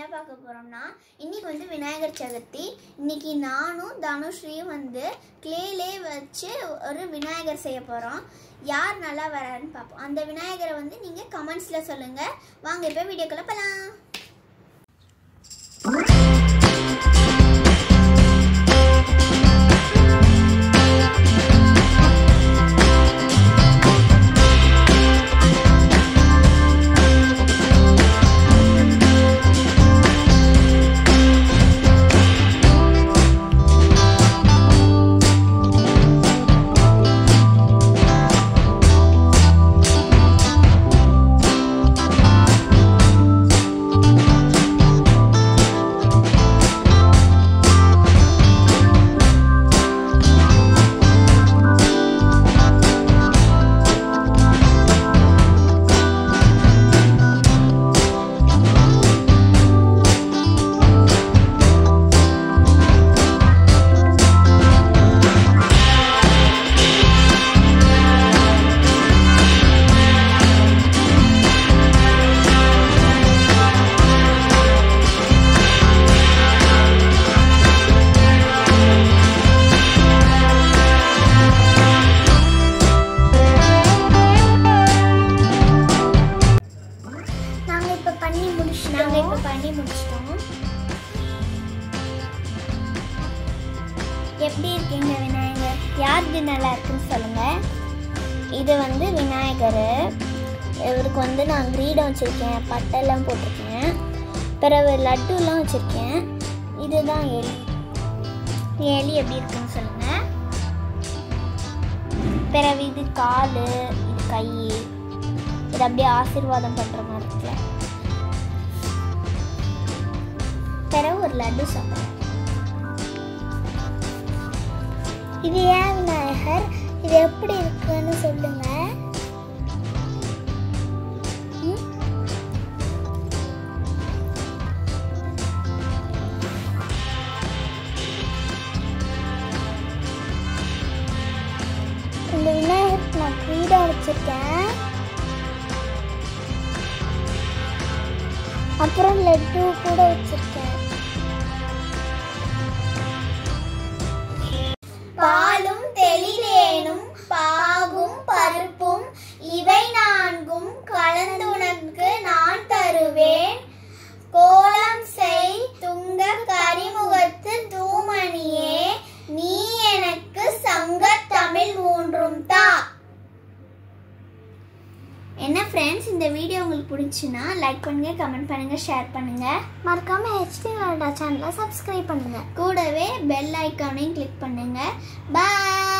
என்ன பார்க்க போகிறோம்னா இன்னைக்கு வந்து விநாயகர் சதுர்த்தி இன்னைக்கு நானும் தனுஸ்ரீயும் வந்து கிளேலே வச்சு ஒரு விநாயகர் செய்ய போகிறோம் யார் நல்லா வராருன்னு பார்ப்போம் அந்த விநாயகரை வந்து நீங்கள் கமெண்ட்ஸில் சொல்லுங்கள் வாங்க இப்போ வீடியோக்குள்ளே போகலாம் நாங்கள் இப்போ பண்ணி நாங்கள் முடிச்சிட்டோம் இப்போ பண்ணி முடிச்சிட்டோம் எப்படி இருக்கீங்க விநாயகர் யாருக்கு நல்லா இருக்குன்னு சொல்லுங்கள் இது வந்து விநாயகர் இவருக்கு வந்து நான் கிரீடம் வச்சுருக்கேன் பட்டெல்லாம் போட்டிருக்கேன் பிறகு லட்டுலாம் வச்சுருக்கேன் இதுதான் எலி எலி எப்படி இருக்குன்னு சொல்லுங்கள் பிறகு இது கால் இது கை இது அப்படியே ஆசீர்வாதம் பண்ணுற மாதிரி இருக்குல்ல பிறகு ஒரு லட்டு சாப்பிட்றேன் இது ஏன் விநாயகர் இது எப்படி இருக்குன்னு சொல்லுங்க ம்? இந்த விநாயகருக்கு நான் கிரீடம் வச்சிருக்கேன் அப்புறம் லட்டு கூட வச்சிருக்கேன் பாலும் தெளிதேனும் பாகும் பருப்பும் இவை நான்கும் கலந்து உனக்கு நான் தருவேன் கோலம் செய் துங்க கரிமுகத்து தூமணியே நீ எனக்கு சங்க தமிழ் மூன்றும் தா என்ன ஃப்ரெண்ட்ஸ் இந்த வீடியோ உங்களுக்கு பிடிச்சுன்னா லைக் பண்ணுங்க கமெண்ட் பண்ணுங்க ஷேர் பண்ணுங்க மறக்காம ஹெச்டி வேர்டா சேனலை சப்ஸ்கிரைப் பண்ணுங்க கூடவே பெல் ஐக்கானையும் கிளிக் பண்ணுங்க பாய்